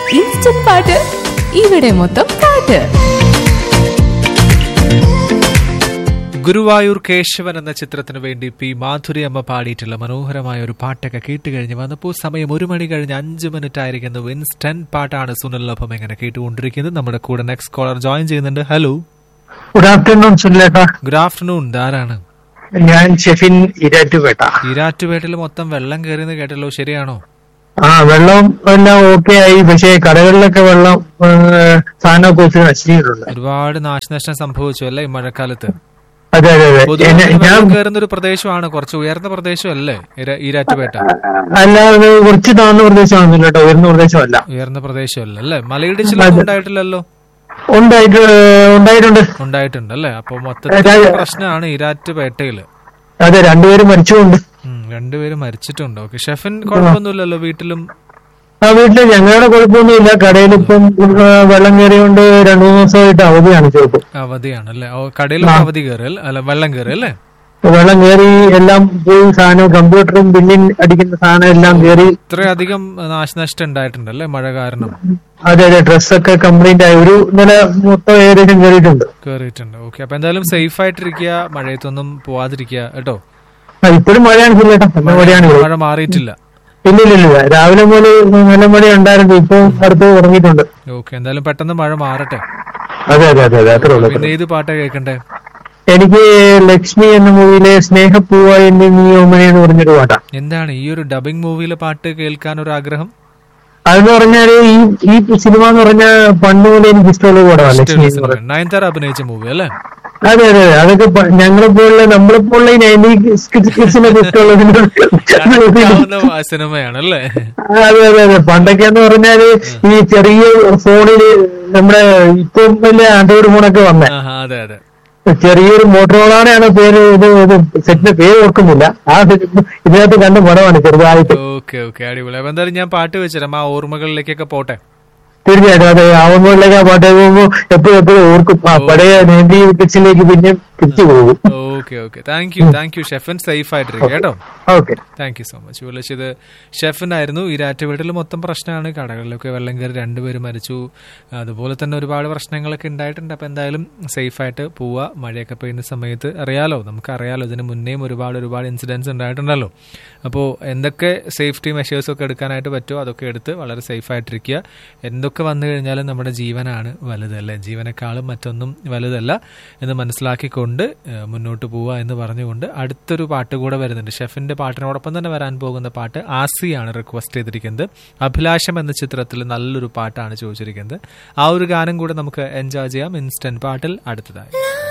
Instant പാട്ട് ഇവിടെ മൊത്തം പാട്ട് ഗുരുവായൂർ കേശവൻ എന്ന ചിത്രത്തിന് വേണ്ടി പി മാധുരി അമ്മ പാടിയിട്ടുള്ള മനോഹരമായ ഒരു പാട്ടൊക്കെ കേട്ട് കഴിഞ്ഞ് വന്നപ്പോൾ സമയം ഒരു മണി കഴിഞ്ഞ് അഞ്ച് മിനിറ്റ് ആയിരിക്കുന്നു ഇൻസ്റ്റന്റ് പാട്ടാണ് സുനിലൊപ്പം എങ്ങനെ കേട്ടുകൊണ്ടിരിക്കുന്നത് നമ്മുടെ കൂടെ നെക്സ്റ്റ് കോളർ ജോയിൻ ചെയ്യുന്നുണ്ട് ഹലോ ഗുഡ് ആഫ്റ്റർനൂൺ സുനിലേട്ട ഗുഡ് ആഫ്റ്റർനൂൺ ധാരാണ് ഞാൻ ഷെഫിൻ ഇരാറ്റുപേട്ട ഈരാറ്റുപേട്ടിൽ മൊത്തം വെള്ളം കയറിയെന്ന് കേട്ടല്ലോ ശരിയാണോ ആ വെള്ളം എല്ലാം ഓക്കെ ആയി പക്ഷേ കടകളിലൊക്കെ വെള്ളം ഏഹ്, സാധനമൊക്കെ ഒത്തിരി നശിച്ചിട്ടുണ്ട് ഒരുപാട് നാശനഷ്ടം സംഭവിച്ചു അല്ലേ ഈ മഴക്കാലത്ത് അതെ അതെ അതെ പൊതുവെ എന്നെ- ഞാൻ വെള്ളം കയറുന്ന ഒരു പ്രദേശമാണ് കുറച്ച് ഉയർന്ന പ്രദേശമല്ലേ ഈര- ഈരാറ്റുപേട്ട അല്ലാതെ കുറച്ച് താഴ്ന്ന പ്രദേശമാണെന്നില്ല കേട്ടോ ഉയർന്ന പ്രദേശമല്ല ഉയർന്ന പ്രദേശമല്ല അല്ലേ മലയിടിച്ചിലൊന്നും ഉണ്ടായിട്ടില്ലല്ലോ ഉണ്ടായിട്ട് ഉണ്ടായിട്ടുണ്ട് ഉണ്ടായിട്ടുണ്ട് അല്ലേ അപ്പൊ മൊത്തത്തിൽ പ്രശ്നമാണ് ഈരാറ്റുപേട്ടയില് അതെ രണ്ടുപേരും മരിച്ചുകൊണ്ട് ഉം, രണ്ടുപേരും മരിച്ചിട്ടുണ്ട് ഓക്കെ ഷെഫിൻ കുഴപ്പമൊന്നുമില്ലല്ലോ വീട്ടിലും ആ വീട്ടില് ഞങ്ങളുടെ കുഴപ്പമൊന്നുമില്ല കടയിൽ ഇപ്പം വെള്ളം കയറിയോണ്ട് രണ്ടു മൂന്ന് ദിവസമായിട്ട് അവധിയാണ് ചോപ്പ് അവധിയാണ് അല്ലേ ഓ കടയിലും അവധി കയറി അല്ല വെള്ളം കയറി അല്ലേ വെള്ളം കയറി എല്ലാം പോയി സാധനം കമ്പ്യൂട്ടറും ബില്ലിൻ അടിക്കുന്ന സാധനം എല്ലാം കയറി ഇത്രയധികം നാശനഷ്ടം ഉണ്ടായിട്ടുണ്ട് അല്ലേ മഴ കാരണം അതെ അതെ ഡ്രസ്സൊക്കെ കംപ്ലൈന്റ് ആയി ഒരു നില മൊത്തം ഏകദേശം കയറിയിട്ടുണ്ട് കയറിയിട്ടുണ്ട് ഓക്കെ അപ്പൊ എന്തായാലും സേഫ് ആയിട്ടിരിക്കുക മഴയത്തൊന്നും പോവാതിരിക്കുക കേട്ടോ ആ, ഇപ്പോഴും മഴയാണ് ഫുള്ളേട്ടാ നല്ല മഴയാണ് ഇവിടെ. മഴ മാറിയിട്ടില്ല ഇല്ല ഇല്ല ഇല്ല രാവിലെ മുതൽ നല്ല മഴ ഉണ്ടായിരുന്നു ഇപ്പൊ അടുത്ത് ഉറങ്ങിയിട്ടുണ്ട് ഓക്കെ എന്തായാലും പെട്ടെന്ന് മഴ മാറട്ടെ അതെ അതെ അതെ അതെ അത്രേ ഉള്ളൂ പിന്നെ ഏത് പാട്ടാ കേൾക്കണ്ടേ എനിക്ക് ലക്ഷ്മി എന്ന മൂവിയിലെ സ്നേഹപ്പൂവ എന്ന് നീ ഓമന എന്ന് പറഞ്ഞൊരു പാട്ടാ എന്താണ് ഈ ഒരു ഡബിംഗ് മൂവിയിലെ പാട്ട് കേൾക്കാൻ ഒരു ആഗ്രഹം അതെന്ന് പറഞ്ഞാല് ഈ ഈ സിനിമ എന്ന് പറഞ്ഞാൽ പണ്ട് മുതലേ എനിക്ക് ഇഷ്ടമുള്ള പടമാണ് ലക്ഷ്മി എന്ന് പറയുന്നത് നയൻതാര അഭിനയിച്ച മൂവി അല്ലേ അതെ അതെ അതെ അതൊക്കെ പ- ഞങ്ങളെ പോലുള്ള നമ്മളെ പോലുള്ള ഈ നയൻറ്റി കിഡ്സിനൊക്കെ ഇഷ്ടമുള്ളത് ആവുന്ന സിനിമയാണ് അല്ലേ അതെ അതെ അതെ പണ്ടൊക്കെ എന്ന് പറഞ്ഞാല് ഈ ചെറിയ ഫോണില് നമ്മുടെ ഇപ്പം വലിയ ആൻഡ്രോയിഡ് ഫോണൊക്കെ വന്നേ ആഹാ, അതെ അതെ ചെറിയൊരു മോട്ടോറോളാണ് പേര് ഇത് ഇത് സെറ്റിന്റെ പേര് ഓർക്കുന്നില്ല ആ സെറ്റ് ഇതിനകത്ത് കണ്ട പടമാണ് ചെറുതായിട്ട് ഓക്കെ ഓക്കെ അടിപൊളി അപ്പൊ എന്തായാലും ഞാൻ പാട്ട് വെച്ചുതരാം ആ ഓർമ്മകളിലേക്കൊക്കെ പോട്ടെ തീർച്ചയായിട്ടും അതെ ആവുമ്പോഴേക്ക് ആ പാട്ട് കേൾക്കുമ്പോ എപ്പോഴും എപ്പോഴും ഓർക്കും ആ പഴയ നയൻറ്റി കിഡ്സിലേക്ക് പിന്നെ തിരിച്ചു പോകും okay okay thank you thank you Shefin safe ആയിട്ടിരിക്കുക കേട്ടോ okay thank you so much വിളിച്ചത് ഷെഫിനായിരുന്നു ഈ രാറ്റുവീട്ടിൽ മൊത്തം പ്രശ്നമാണ് കടകളിലൊക്കെ വെള്ളം കയറി രണ്ടുപേരും മരിച്ചു അതുപോലെ തന്നെ ഒരുപാട് പ്രശ്നങ്ങളൊക്കെ ഉണ്ടായിട്ടുണ്ട് അപ്പോൾ എന്തായാലും സേഫായിട്ട് പോവുക മഴയൊക്കെ പെയ്യുന്ന സമയത്ത് അറിയാലോ നമുക്ക് അറിയാലോ ഇതിന് മുന്നേയും ഒരുപാട് ഒരുപാട് ഇൻസിഡൻസ് ഉണ്ടായിട്ടുണ്ടല്ലോ അപ്പോൾ എന്തൊക്കെ സേഫ്റ്റി മെഷേഴ്സ് ഒക്കെ എടുക്കാനായിട്ട് പറ്റുമോ അതൊക്കെ എടുത്ത് വളരെ സേഫായിട്ടിരിക്കുക എന്തൊക്കെ വന്നു കഴിഞ്ഞാലും നമ്മുടെ ജീവനാണ് വലുതല്ലേ ജീവനേക്കാളും മറ്റൊന്നും വലുതല്ല എന്ന് മനസ്സിലാക്കിക്കൊണ്ട് ഏഹ്, മുന്നോട്ട് പോവുക എന്ന് പറഞ്ഞുകൊണ്ട് അടുത്തൊരു പാട്ട് കൂടെ വരുന്നുണ്ട് ഷെഫിന്റെ പാട്ടിനോടൊപ്പം തന്നെ വരാൻ പോകുന്ന പാട്ട് ആസിയാണ് റിക്വസ്റ്റ് ചെയ്തിരിക്കുന്നത് അഭിലാഷം എന്ന ചിത്രത്തിൽ നല്ലൊരു പാട്ടാണ് ചോദിച്ചിരിക്കുന്നത് ആ ഒരു ഗാനം കൂടെ നമുക്ക് എൻജോയ് ചെയ്യാം ഇൻസ്റ്റന്റ് പാട്ടിൽ അടുത്തതായി